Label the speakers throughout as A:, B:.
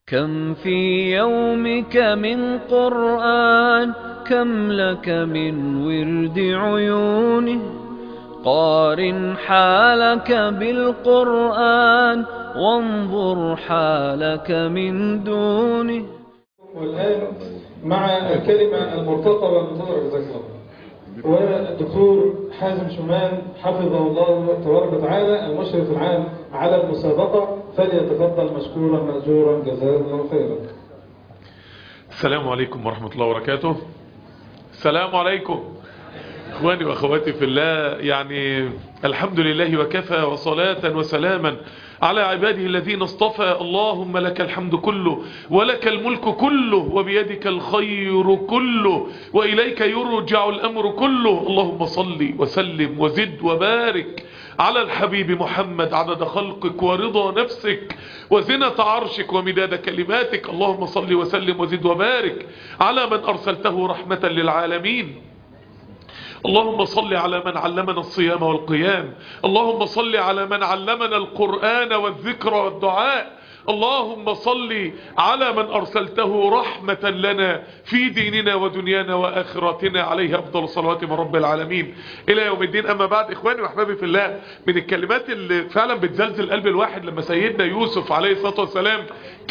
A: كم في يومك من قرآن كم لك من ورد عيونه قارن حالك بالقرآن وانظر حالك من دونه
B: والآن مع الكلمة المرتقبة المنتظرة جزاك الله والدكتور حازم شومان حفظه الله تبارك وتعالى المشرف العام على المسابقة فليتفضل مشكورا مأجورا جزاه الله خيرا
C: السلام عليكم ورحمة الله وبركاته السلام عليكم اخواني واخواتي في الله يعني الحمد لله وكفى وصلاة وسلاما على عباده الذين اصطفى اللهم لك الحمد كله ولك الملك كله وبيدك الخير كله وإليك يرجع الأمر كله اللهم صل وسلم وزد وبارك على الحبيب محمد عدد خلقك ورضا نفسك وزنة عرشك ومداد كلماتك اللهم صل وسلم وزد وبارك على من أرسلته رحمة للعالمين اللهم صل على من علمنا الصيام والقيام اللهم صل على من علمنا القرآن والذكر والدعاء اللهم صل على من أرسلته رحمة لنا في ديننا ودنيانا وآخراتنا عليه أفضل الصلوات من رب العالمين إلى يوم الدين أما بعد إخواني وأحبابي في الله من الكلمات اللي فعلا بتزلزل قلب الواحد لما سيدنا يوسف عليه الصلاة والسلام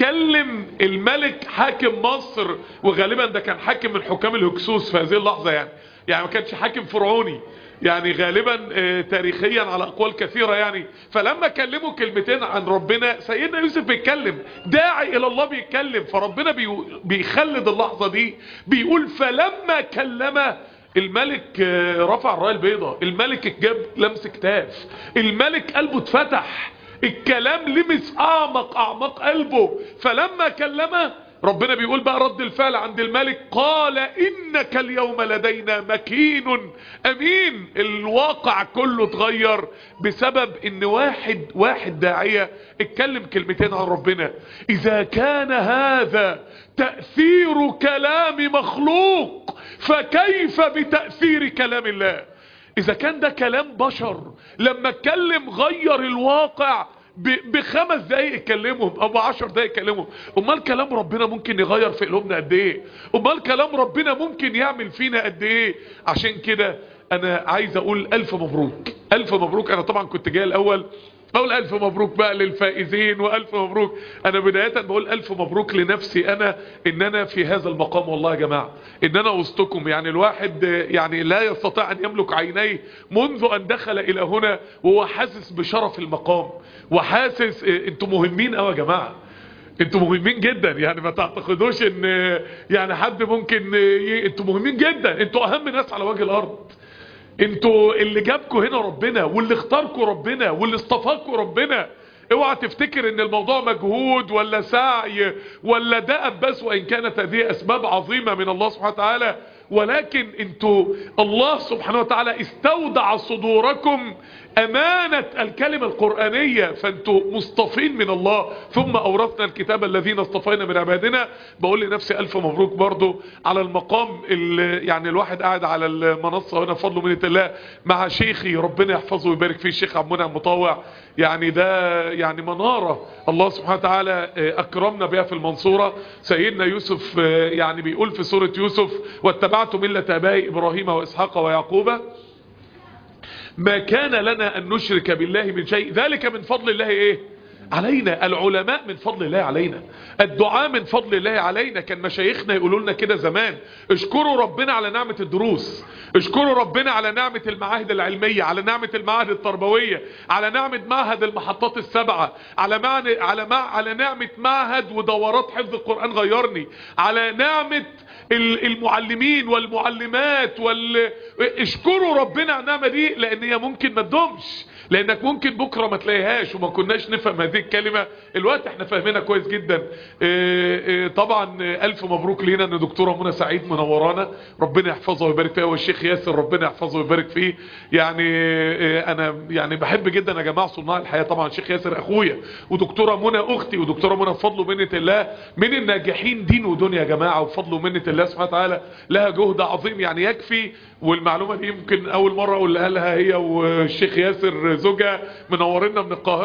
C: كلم الملك حاكم مصر وغالبا ده كان حاكم من حكام الهكسوس في هذه اللحظة يعني يعني ما كانش حاكم فرعوني يعني غالبا آه تاريخيا على اقوال كثيرة يعني فلما كلموا كلمتين عن ربنا سيدنا يوسف بيتكلم داعي الى الله بيتكلم فربنا بي بيخلد اللحظة دي بيقول فلما كلمه الملك آه رفع الراية البيضاء الملك جاب لمس كتاف الملك قلبه اتفتح الكلام لمس اعمق اعمق قلبه فلما كلمه ربنا بيقول بقى رد الفعل عند الملك قال انك اليوم لدينا مكين امين الواقع كله اتغير بسبب ان واحد واحد داعية اتكلم كلمتين عن ربنا اذا كان هذا تأثير كلام مخلوق فكيف بتأثير كلام الله اذا كان ده كلام بشر لما اتكلم غير الواقع بخمس دقايق يكلمهم او بعشر دقايق يكلمهم امال كلام ربنا ممكن يغير في قلوبنا قد ايه امال كلام ربنا ممكن يعمل فينا قد ايه عشان كده انا عايز اقول الف مبروك الف مبروك انا طبعا كنت جاي الاول اقول الف مبروك بقى للفائزين والف مبروك انا بداية بقول الف مبروك لنفسي انا ان انا في هذا المقام والله يا جماعة ان انا وسطكم يعني الواحد يعني لا يستطيع ان يملك عينيه منذ ان دخل الى هنا وهو حاسس بشرف المقام وحاسس انتم مهمين قوي يا جماعة انتوا مهمين جدا يعني ما تعتقدوش ان يعني حد ممكن ي... انتوا مهمين جدا انتوا اهم ناس على وجه الارض انتوا اللي جابكوا هنا ربنا واللي اختاركوا ربنا واللي اصطفاكوا ربنا اوعى تفتكر ان الموضوع مجهود ولا سعي ولا دأب بس وان كانت هذه اسباب عظيمة من الله سبحانه وتعالى ولكن انتوا الله سبحانه وتعالى استودع صدوركم امانة الكلمة القرآنية فانتوا مصطفين من الله ثم اورثنا الكتاب الذين اصطفينا من عبادنا بقول لنفسي الف مبروك برضو على المقام اللي يعني الواحد قاعد على المنصة هنا فضل منة الله مع شيخي ربنا يحفظه ويبارك فيه الشيخ عبد المنعم مطوع يعني ده يعني منارة الله سبحانه وتعالى اكرمنا بها في المنصورة سيدنا يوسف يعني بيقول في سورة يوسف واتبعت ملة ابائي ابراهيم واسحاق ويعقوب ما كان لنا ان نشرك بالله من شيء ذلك من فضل الله ايه علينا العلماء من فضل الله علينا الدعاء من فضل الله علينا كان مشايخنا يقولوا لنا كده زمان اشكروا ربنا على نعمة الدروس اشكروا ربنا على نعمة المعاهد العلمية على نعمة المعاهد التربوية على نعمة معهد المحطات السبعة على معنى على مع على نعمة معهد ودورات حفظ القرآن غيرني على نعمة المعلمين والمعلمات وال... اشكروا ربنا على النعمة دي لان هي ممكن ما تدومش لانك ممكن بكرة ما تلاقيهاش وما كناش نفهم هذه الكلمة الوقت احنا فاهمينها كويس جدا اه اه طبعا الف مبروك لينا ان دكتورة منى سعيد منورانا ربنا يحفظها ويبارك فيها والشيخ ياسر ربنا يحفظه ويبارك فيه يعني اه انا يعني بحب جدا يا جماعة صناع الحياة طبعا الشيخ ياسر اخويا ودكتورة منى اختي ودكتورة منى بفضل ومنة الله من الناجحين دين ودنيا يا جماعة وبفضل ومنة الله سبحانه وتعالى لها جهد عظيم يعني يكفي والمعلومة دي يمكن اول مرة اقولها لها هي والشيخ ياسر زوجها منورنا من القاهرة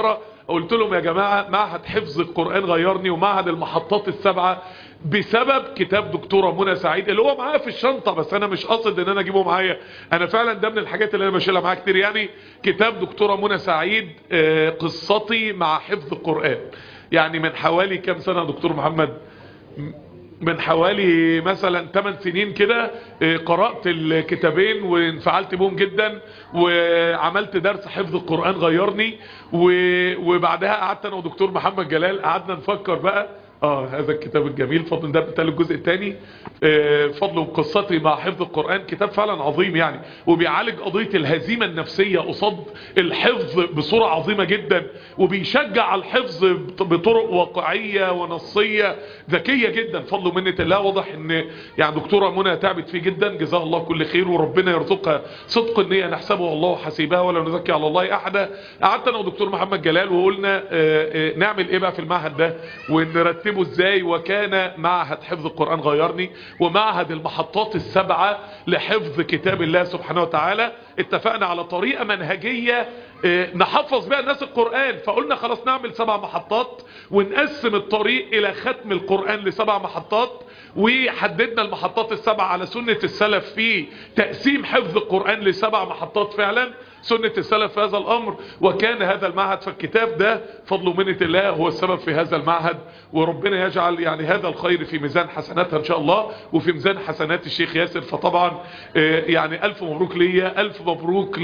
C: قلت لهم يا جماعة معهد حفظ القرآن غيرني ومعهد المحطات السبعة بسبب كتاب دكتورة منى سعيد اللي هو معايا في الشنطة بس انا مش قاصد ان انا اجيبه معايا انا فعلا ده من الحاجات اللي انا بشيلها معايا كتير يعني كتاب دكتورة منى سعيد آه، قصتي مع حفظ القرآن يعني من حوالي كام سنة يا دكتور محمد من حوالي مثلا 8 سنين كده آه، قرأت الكتابين وانفعلت بهم جدا وعملت درس حفظ القرآن غيرني و- وبعدها قعدت انا ودكتور محمد جلال قعدنا نفكر بقى اه هذا الكتاب الجميل فضل ده بالتالي الجزء الثاني فضل قصتي مع حفظ القرآن كتاب فعلا عظيم يعني وبيعالج قضية الهزيمة النفسية قصاد الحفظ بصورة عظيمة جدا وبيشجع على الحفظ بط- بطرق واقعية ونصية ذكية جدا فضل ومنة الله واضح ان يعني دكتورة منى تعبت فيه جدا جزاها الله كل خير وربنا يرزقها صدق النية نحسبه الله حسيبها ولا نزكي على الله احدا قعدت انا ودكتور محمد جلال وقلنا آه، آه، نعمل ايه بقى في المعهد ده ونرتبه ازاي وكان معهد حفظ القرآن غيرني ومعهد المحطات السبعة لحفظ كتاب الله سبحانه وتعالى اتفقنا على طريقة منهجية آه، نحفظ بها الناس القرآن فقلنا خلاص نعمل سبع محطات ونقسم الطريق الى ختم القرآن لسبع محطات وحددنا المحطات السبع على سنة السلف في تقسيم حفظ القرآن لسبع محطات فعلا سنة السلف في هذا الأمر وكان هذا المعهد فالكتاب ده فضل ومنة الله هو السبب في هذا المعهد وربنا يجعل يعني هذا الخير في ميزان حسناتها إن شاء الله وفي ميزان حسنات الشيخ ياسر فطبعا آه، يعني ألف مبروك ليا ألف مبروك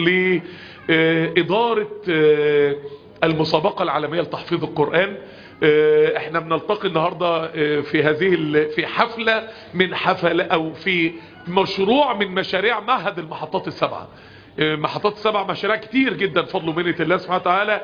C: لإدارة المسابقة العالمية لتحفيظ القرآن آه، احنا بنلتقي النهاردة آه، في هذه ال- في حفلة من حفلة او في مشروع من مشاريع معهد المحطات السبعة آه، محطات السبع مشاريع كتير جدا فضل ومنة الله سبحانه وتعالى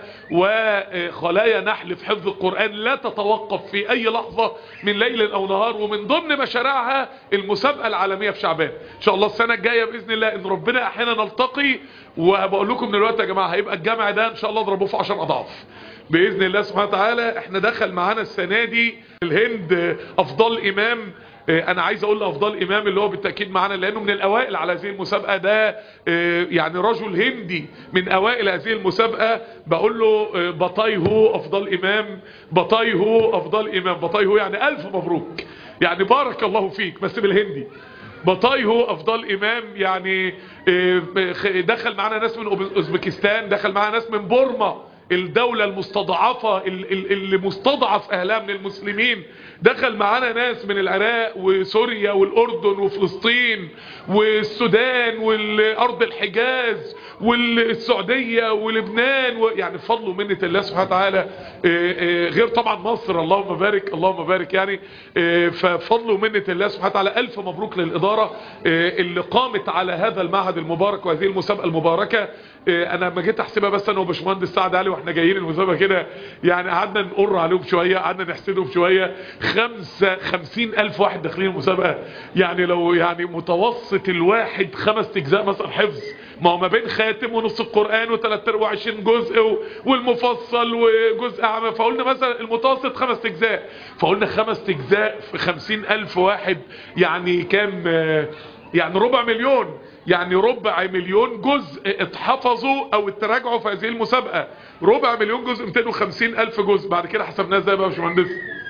C: وخلايا نحل في حفظ القرآن لا تتوقف في اي لحظة من ليل او نهار ومن ضمن مشاريعها المسابقة العالمية في شعبان ان شاء الله السنة الجاية بإذن الله ان ربنا احيانا نلتقي وبقول لكم من الوقت يا جماعة هيبقى الجامع ده ان شاء الله اضربوه في 10 اضعاف باذن الله سبحانه وتعالى احنا دخل معانا السنه دي الهند افضل امام اه، انا عايز اقول افضل امام اللي هو بالتاكيد معانا لانه من الاوائل على هذه المسابقه ده اه، يعني رجل هندي من اوائل هذه المسابقه بقول له اه، بطايهو افضل امام بطايهو افضل امام بطايهو يعني الف مبروك يعني بارك الله فيك بس بالهندي بطايهو افضل امام يعني اه، دخل معانا ناس من اوزبكستان دخل معانا ناس من بورما الدولة المستضعفة ال- ال- اللي مستضعف اهلها من المسلمين دخل معانا ناس من العراق وسوريا والاردن وفلسطين والسودان والارض الحجاز والسعودية ولبنان و- يعني بفضل ومنة الله سبحانه وتعالى آه، آه، غير طبعا مصر اللهم بارك اللهم بارك يعني آه، ففضل ومنة الله سبحانه وتعالى الف مبروك للادارة آه، اللي قامت على هذا المعهد المبارك وهذه المسابقة المباركة آه، انا لما جيت احسبها بس انا وباشمهندس سعد علي واحنا جايين المسابقه كده يعني قعدنا نقر عليهم شويه قعدنا نحسدهم شويه خمسة خمسين الف واحد داخلين المسابقه يعني لو يعني متوسط الواحد خمس اجزاء مثلا حفظ ما هو ما بين خاتم ونص القران وثلاث ارباع وعشرين جزء و- والمفصل وجزء اعمى فقلنا مثلا المتوسط خمس اجزاء فقلنا خمس اجزاء في خمسين الف واحد يعني كام آه، يعني ربع مليون يعني ربع مليون جزء اتحفظوا او اتراجعوا في هذه المسابقة ربع مليون جزء 250 الف جزء بعد كده حسبناها ازاي بقى يا باشمهندس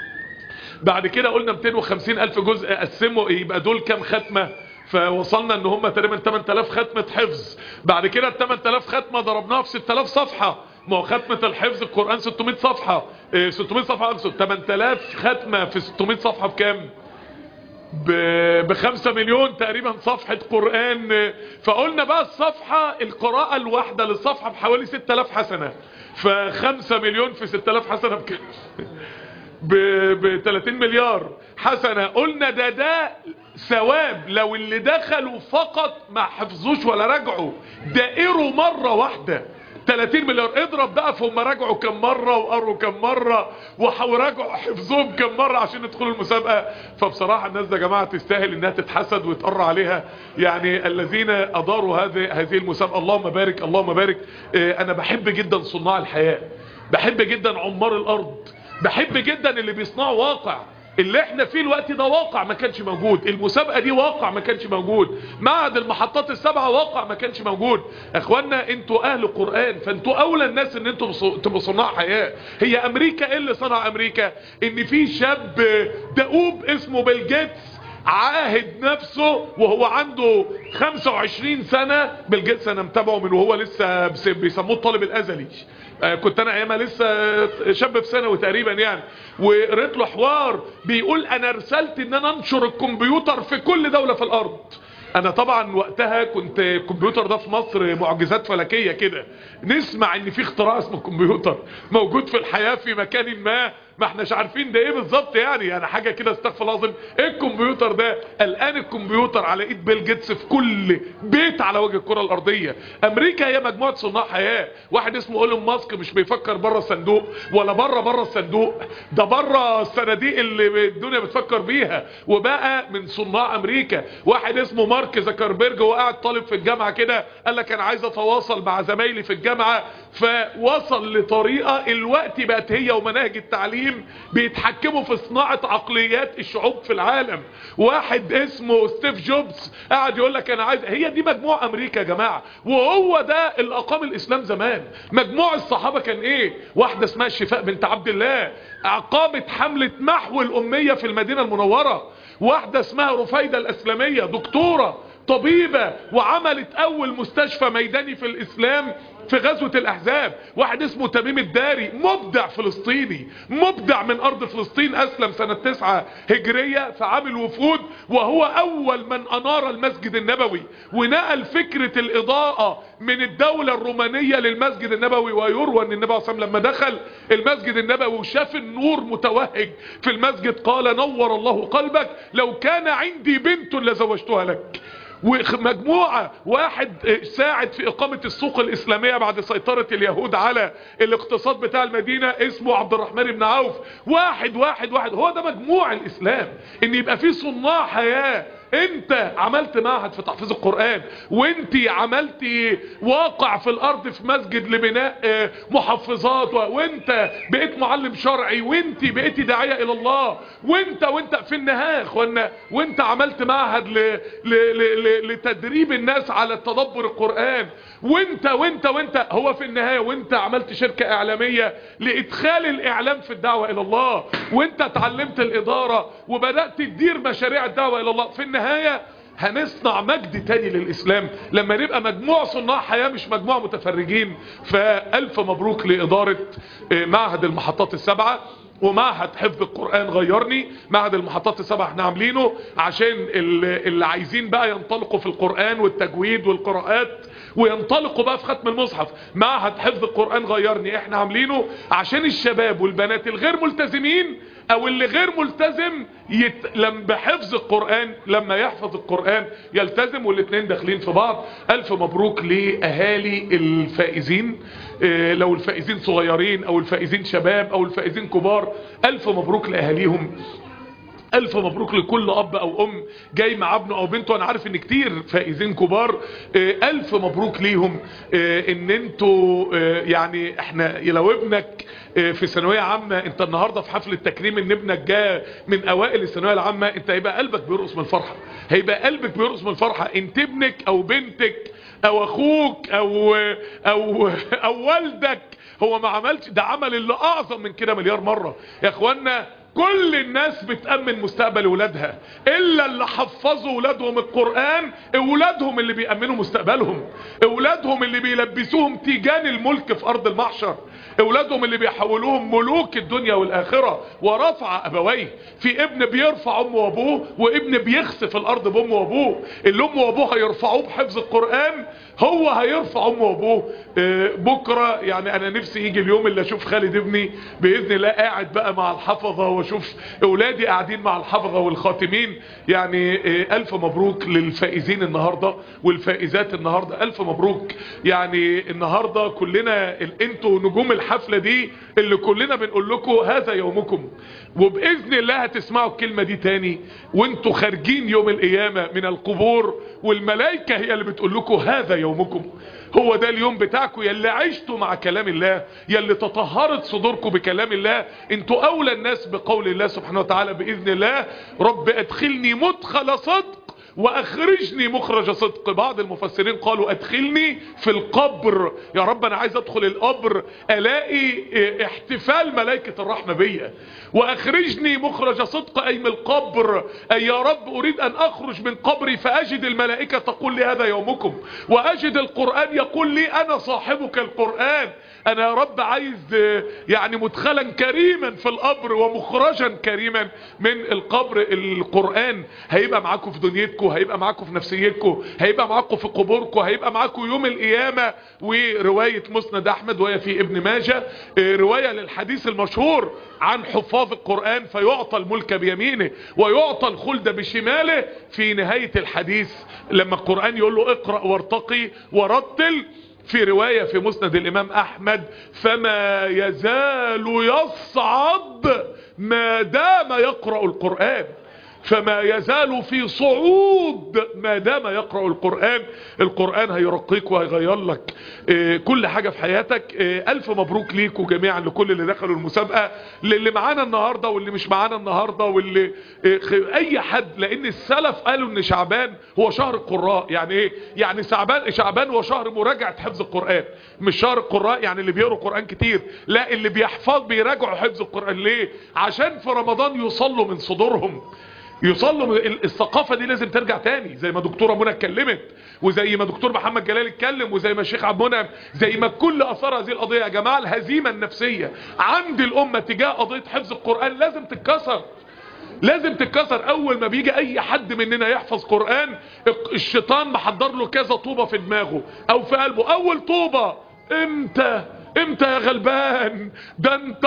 C: بعد كده قلنا 250 الف جزء قسموا يبقى دول كام ختمة فوصلنا ان هم تقريبا 8000 ختمة حفظ بعد كده ال 8000 ختمة ضربناها في 6000 صفحة ما هو ختمة الحفظ القرآن 600 صفحة إيه، 600 صفحة اقصد 8000 ختمة في 600 صفحة بكام ب- بخمسة مليون تقريبا صفحة قرآن فقلنا بقى الصفحة القراءة الواحدة للصفحة بحوالي 6000 حسنة فخمسة مليون في 6000 حسنة بكام ب ب 30 مليار حسنة قلنا ده ده ثواب لو اللي دخلوا فقط ما حفظوش ولا رجعوا دائروا مرة واحدة 30 مليار اضرب بقى في هم رجعوا كم مرة وقروا كم مرة وراجعوا حفظهم كم مرة عشان يدخلوا المسابقة فبصراحة الناس ده يا جماعة تستاهل انها تتحسد ويتقر عليها يعني الذين اداروا هذه هذه المسابقة اللهم بارك اللهم بارك اه انا بحب جدا صناع الحياة بحب جدا عمار الارض بحب جدا اللي بيصنعوا واقع اللي احنا فيه الوقت ده واقع ما كانش موجود المسابقة دي واقع ما كانش موجود معهد المحطات السبعة واقع ما كانش موجود اخوانا انتوا اهل قرآن فانتوا اولى الناس ان انتوا بص- تبقوا صناع حياة هي امريكا ايه اللي صنع امريكا ان في شاب دؤوب اسمه بيل جيتس عاهد نفسه وهو عنده 25 سنة بيل جيتس انا متابعه من وهو لسه بس- بيسموه الطالب الازلي آه، كنت انا ايامها لسه شاب في ثانوي تقريبا يعني وقريت له حوار بيقول انا رسالتي ان انا انشر الكمبيوتر في كل دولة في الارض انا طبعا وقتها كنت الكمبيوتر ده في مصر معجزات فلكية كده نسمع ان في اختراع اسمه الكمبيوتر موجود في الحياة في مكان ما ما احناش عارفين ده ايه بالظبط يعني يعني حاجة كده استغفر الله العظيم ايه الكمبيوتر ده الان الكمبيوتر على ايد بيل جيتس في كل بيت على وجه الكرة الارضية امريكا هي مجموعة صناع حياة واحد اسمه ايلون ماسك مش بيفكر بره الصندوق ولا بره بره الصندوق ده بره الصناديق اللي الدنيا بتفكر بيها وبقى من صناع امريكا واحد اسمه مارك زكربيرج وهو قاعد طالب في الجامعة كده قال لك انا عايز اتواصل مع زمايلي في الجامعة فوصل لطريقة الوقت بقت هي ومناهج التعليم بيتحكموا في صناعة عقليات الشعوب في العالم واحد اسمه ستيف جوبز قاعد يقول لك انا عايز هي دي مجموع امريكا يا جماعة وهو ده اللي اقام الاسلام زمان مجموع الصحابة كان ايه واحدة اسمها الشفاء بنت عبد الله اقامت حملة محو الامية في المدينة المنورة واحدة اسمها رفايدة الاسلامية دكتورة طبيبة وعملت اول مستشفى ميداني في الاسلام في غزوة الاحزاب واحد اسمه تميم الداري مبدع فلسطيني مبدع من ارض فلسطين اسلم سنة تسعة هجرية فعامل وفود وهو اول من انار المسجد النبوي ونقل فكرة الاضاءة من الدولة الرومانية للمسجد النبوي ويروى ان النبي عليه الصلاة والسلام لما دخل المسجد النبوي وشاف النور متوهج في المسجد قال نور الله قلبك لو كان عندي بنت لزوجتها لك ومجموعة واحد ساعد في اقامة السوق الاسلامية بعد سيطرة اليهود على الاقتصاد بتاع المدينة اسمه عبد الرحمن بن عوف واحد واحد واحد هو ده مجموع الاسلام ان يبقى فيه صناع حياة انت عملت معهد في تحفيظ القرآن وانت عملت واقع في الارض في مسجد لبناء آه، محفظات و- وانت بقيت معلم شرعي وانت بقيت داعية الى الله وانت وانت في النهاية يا اخوانا وانت عملت معهد ل... ل... ل... ل... لتدريب الناس على تدبر القرآن وانت وانت وانت هو في النهاية وانت عملت شركة اعلامية لادخال الاعلام في الدعوة الى الله وانت اتعلمت الادارة وبدأت تدير مشاريع الدعوة الى الله في النهاية هنصنع مجد تاني للإسلام لما نبقى مجموع صناع حياة مش مجموع متفرجين فألف مبروك لإدارة آه، معهد المحطات السبعة ومعهد حفظ القرآن غيرني معهد المحطات السبعة احنا عاملينه عشان ال- اللي عايزين بقى ينطلقوا في القرآن والتجويد والقراءات وينطلقوا بقى في ختم المصحف معهد حفظ القرآن غيرني احنا عاملينه عشان الشباب والبنات الغير ملتزمين او اللي غير ملتزم يت... لما بحفظ القرآن لما يحفظ القرآن يلتزم والاتنين داخلين في بعض الف مبروك لاهالي الفائزين اه لو الفائزين صغيرين او الفائزين شباب او الفائزين كبار الف مبروك لاهاليهم الف مبروك لكل اب او ام جاي مع ابنه او بنته انا عارف ان كتير فائزين كبار آه، الف مبروك ليهم آه، ان انتوا آه، يعني احنا لو ابنك آه، في ثانويه عامه انت النهارده في حفله تكريم ان ابنك جاء من اوائل الثانويه العامه انت هيبقى قلبك بيرقص من الفرحه هيبقى قلبك بيرقص من الفرحه انت ابنك او بنتك او اخوك او او او والدك هو ما عملش ده عمل اللي اعظم من كده مليار مره يا اخوانا كل الناس بتأمن مستقبل ولادها إلا اللي حفظوا ولادهم القرآن اولادهم اللي بيأمنوا مستقبلهم اولادهم اللي بيلبسوهم تيجان الملك في أرض المحشر اولادهم اللي بيحولوهم ملوك الدنيا والآخرة ورفع أبويه في ابن بيرفع أمه وأبوه وابن بيخسف الأرض بأمه وأبوه اللي أمه وأبوه هيرفعوه بحفظ القرآن هو هيرفع أمه وأبوه آه، بكرة يعني أنا نفسي يجي اليوم اللي أشوف خالد ابني بإذن الله قاعد بقى مع الحفظة وأشوف أولادي قاعدين مع الحفظة والخاتمين يعني آه، ألف مبروك للفائزين النهاردة والفائزات النهاردة ألف مبروك يعني النهاردة كلنا ال- انتوا نجوم الحفلة دي اللي كلنا بنقول لكم هذا يومكم وبإذن الله هتسمعوا الكلمة دي تاني وانتوا خارجين يوم القيامة من القبور والملائكة هي اللي بتقول لكم هذا يومكم هو ده اليوم بتاعكم يلي عشتوا مع كلام الله يلي تطهرت صدوركم بكلام الله انتوا اولى الناس بقول الله سبحانه وتعالى بإذن الله رب ادخلني مدخل صدق واخرجني مخرج صدق بعض المفسرين قالوا ادخلني في القبر يا رب انا عايز ادخل القبر الاقي احتفال ملائكة الرحمة بيا واخرجني مخرج صدق اي من القبر اي يا رب اريد ان اخرج من قبري فاجد الملائكة تقول لي هذا يومكم واجد القرآن يقول لي انا صاحبك القرآن انا يا رب عايز يعني مدخلا كريما في القبر ومخرجا كريما من القبر القرآن هيبقى معاكم في دنيتكم هيبقى معاكم في نفسيتكم هيبقى معاكم في قبوركم هيبقى معاكم يوم القيامة ورواية مسند احمد وهي في ابن ماجه رواية للحديث المشهور عن حفاظ القرآن فيعطى الملك بيمينه ويعطى الخلد بشماله في نهاية الحديث لما القرآن يقول له اقرأ وارتقي ورتل في رواية في مسند الامام احمد فما يزال يصعد ما دام يقرأ القرآن فما يزال في صعود ما دام يقرأ القرآن القرآن هيرقيك وهيغير لك اه كل حاجة في حياتك اه ألف مبروك ليكوا جميعا لكل اللي دخلوا المسابقة للي معانا النهاردة واللي مش معانا النهاردة واللي اه أي حد لأن السلف قالوا إن شعبان هو شهر القراء يعني إيه يعني شعبان شعبان هو شهر مراجعة حفظ القرآن مش شهر القراء يعني اللي بيقروا قرآن كتير لا اللي بيحفظ بيراجعوا حفظ القرآن ليه عشان في رمضان يصلوا من صدورهم يصلوا الثقافة دي لازم ترجع تاني زي ما دكتورة منى اتكلمت وزي ما دكتور محمد جلال اتكلم وزي ما الشيخ عبد المنعم زي ما كل اثار هذه القضية يا جماعة الهزيمة النفسية عند الامة تجاه قضية حفظ القرآن لازم تتكسر لازم تتكسر اول ما بيجي اي حد مننا يحفظ قرآن الشيطان محضر له كذا طوبة في دماغه او في قلبه اول طوبة امتى امتى يا غلبان ده انت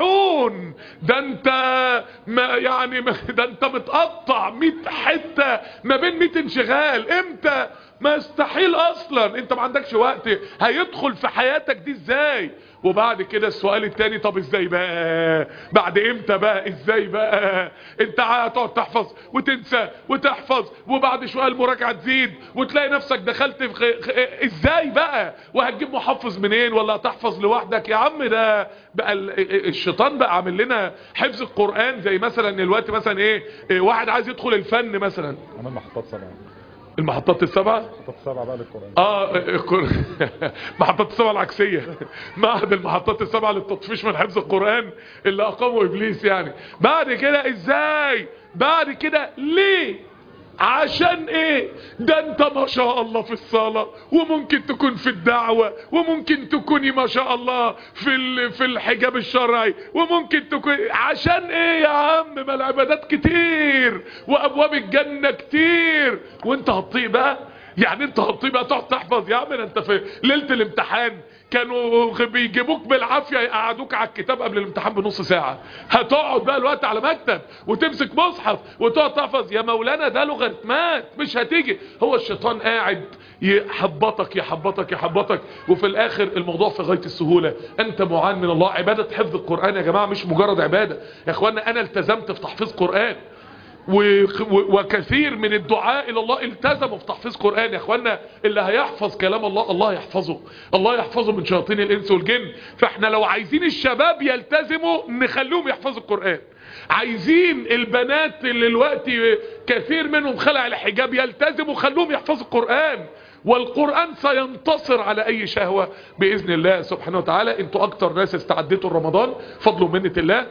C: مطحون ده انت ما يعني ما ده انت متقطع 100 حته ما بين 100 انشغال امتى ما يستحيل اصلا انت ما عندكش وقت هيدخل في حياتك دي ازاي وبعد كده السؤال التاني طب ازاي بقى بعد امتى بقى ازاي بقى انت هتقعد تحفظ وتنسى وتحفظ وبعد شويه المراجعه تزيد وتلاقي نفسك دخلت في خ... خ... ازاي بقى وهتجيب محفظ منين ولا هتحفظ لوحدك يا عم ده بقى ال... الشيطان بقى عامل لنا حفظ القران زي مثلا الوقت مثلا ايه, إيه واحد عايز يدخل الفن مثلا
D: عمل محطات سبعة
C: المحطات السبعة
D: محطات سبعة بقى للقرآن
C: اه القر- محطات السبعة العكسية معهد المحطات السبعة للتطفيش من حفظ القرآن اللي اقامه ابليس يعني بعد كده ازاي بعد كده ليه عشان ايه ده انت ما شاء الله في الصلاة وممكن تكون في الدعوة وممكن تكوني ما شاء الله في ال- في الحجاب الشرعي وممكن تكون عشان ايه يا عم ما العبادات كتير وابواب الجنة كتير وانت هتطيق بقى يعني انت هتطيق بقى تقعد تحفظ يا عم ده انت في ليلة الامتحان كانوا بيجيبوك بالعافية يقعدوك على الكتاب قبل الامتحان بنص ساعة هتقعد بقى الوقت على مكتب وتمسك مصحف وتقعد تحفظ يا مولانا ده لوغاريتمات مش هتيجي هو الشيطان قاعد يحبطك يحبطك يحبطك وفي الاخر الموضوع في غاية السهولة انت معان من الله عبادة حفظ القرآن يا جماعة مش مجرد عبادة يا اخوانا انا التزمت في تحفيظ قرآن و- و- وكثير من الدعاء الى الله التزموا في تحفيظ قرآن يا اخوانا اللي هيحفظ كلام الله الله يحفظه الله يحفظه من شياطين الانس والجن فاحنا لو عايزين الشباب يلتزموا نخليهم يحفظوا القرآن عايزين البنات اللي الوقت كثير منهم خلع الحجاب يلتزموا خلوهم يحفظوا القرآن والقرآن سينتصر على اي شهوة باذن الله سبحانه وتعالى انتوا اكتر ناس استعدتوا رمضان فضل ومنة الله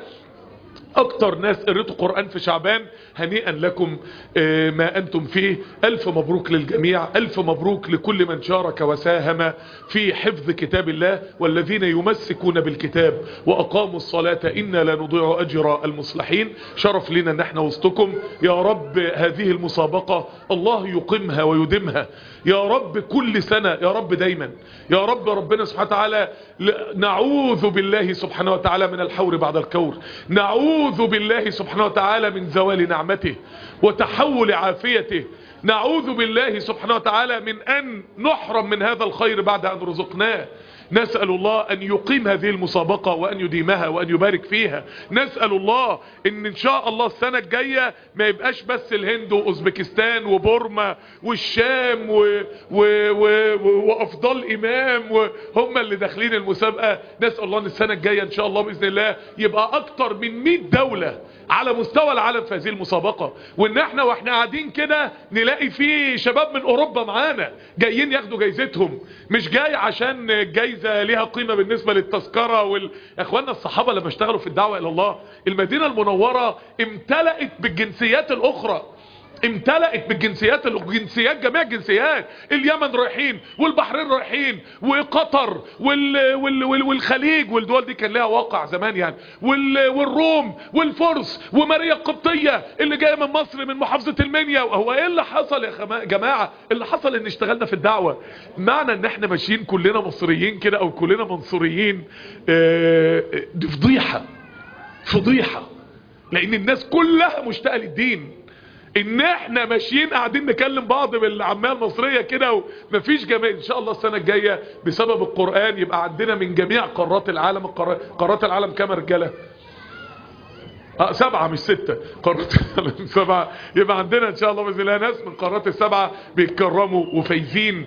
C: اكتر ناس قريتوا قرآن في شعبان هنيئا لكم آه، ما انتم فيه الف مبروك للجميع الف مبروك لكل من شارك وساهم في حفظ كتاب الله والذين يمسكون بالكتاب واقاموا الصلاة انا لا نضيع اجر المصلحين شرف لنا ان احنا وسطكم يا رب هذه المسابقة الله يقيمها ويدمها يا رب كل سنة يا رب دايما يا رب ربنا سبحانه وتعالى ل- نعوذ بالله سبحانه وتعالى من الحور بعد الكور نعوذ بالله سبحانه وتعالى من زوال نعمته وتحول عافيته نعوذ بالله سبحانه وتعالى من أن نحرم من هذا الخير بعد أن رزقناه نسأل الله أن يقيم هذه المسابقة وأن يديمها وأن يبارك فيها نسأل الله أن إن شاء الله السنة الجاية ما يبقاش بس الهند وأوزبكستان وبورما والشام و... و... و... و... وأفضل إمام وهم اللي داخلين المسابقة نسأل الله أن السنة الجاية إن شاء الله بإذن الله يبقى أكتر من 100 دولة على مستوى العالم في هذه المسابقة وان احنا واحنا قاعدين كده نلاقي في شباب من اوروبا معانا جايين ياخدوا جايزتهم مش جاي عشان الجايزة ليها قيمة بالنسبة للتذكرة وال... يا اخوانا الصحابة لما اشتغلوا في الدعوة الى الله المدينة المنورة امتلأت بالجنسيات الاخرى امتلأت بالجنسيات الجنسيات جميع الجنسيات اليمن رايحين والبحرين رايحين وقطر وال وال وال والخليج والدول دي كان لها واقع زمان يعني وال والروم والفرس وماريا القبطية اللي جاية من مصر من محافظة المنيا هو ايه اللي حصل يا خما- جماعة اللي حصل ان اشتغلنا في الدعوة معنى ان احنا ماشيين كلنا مصريين كده او كلنا منصوريين اه، دي فضيحة فضيحة لان الناس كلها مشتاقة للدين ان احنا ماشيين قاعدين نكلم بعض بالعاميه المصريه كده ومفيش جماعه ان شاء الله السنه الجايه بسبب القران يبقى عندنا من جميع قارات العالم القار- قارات العالم كام رجاله اه سبعة مش ستة قارات العالم سبعة يبقى عندنا ان شاء الله باذن الله ناس من قارات السبعة بيتكرموا وفايزين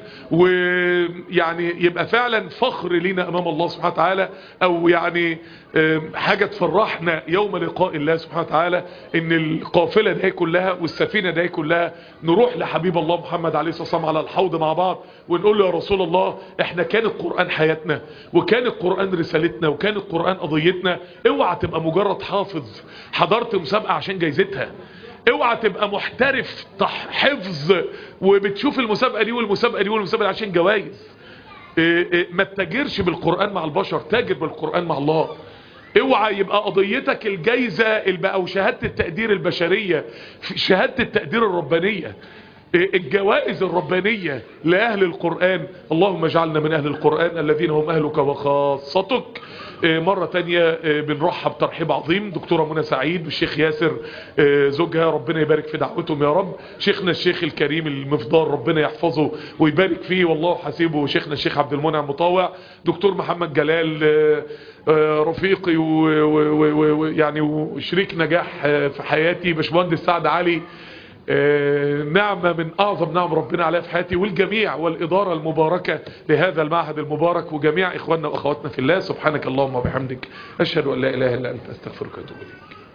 C: ويعني يبقى فعلا فخر لينا امام الله سبحانه وتعالى او يعني آم، حاجة تفرحنا يوم لقاء الله سبحانه وتعالى ان القافلة دي كلها والسفينة دي كلها نروح لحبيب الله محمد عليه الصلاة والسلام على الحوض مع بعض ونقول له يا رسول الله احنا كان القرآن حياتنا وكان القرآن رسالتنا وكان القرآن قضيتنا اوعى تبقى مجرد حافظ حضرت مسابقة عشان جايزتها اوعى تبقى محترف تح- حفظ وبتشوف المسابقة دي والمسابقة دي والمسابقة دي عشان جوائز إيه إيه ما تتاجرش بالقرآن مع البشر تاجر بالقرآن مع الله اوعى يبقى قضيتك الجايزة الب- او شهادة التقدير البشرية في شهادة التقدير الربانية إيه الجوائز الربانية لأهل القرآن اللهم اجعلنا من أهل القرآن الذين هم أهلك وخاصتك إيه مرة تانية إيه بنرحب ترحيب عظيم دكتورة منى سعيد والشيخ ياسر إيه زوجها ربنا يبارك في دعوتهم يا رب شيخنا الشيخ الكريم المفضال ربنا يحفظه ويبارك فيه والله حسيبه شيخنا الشيخ عبد المنعم مطاوع دكتور محمد جلال آه، آه، رفيقي ويعني وشريك نجاح آه، في حياتي باشمهندس سعد علي آه، نعمة من أعظم نعم ربنا عليها في حياتي والجميع والإدارة المباركة لهذا المعهد المبارك وجميع إخواننا وأخواتنا في الله سبحانك اللهم وبحمدك أشهد أن لا إله إلا أنت أستغفرك وأتوب إليك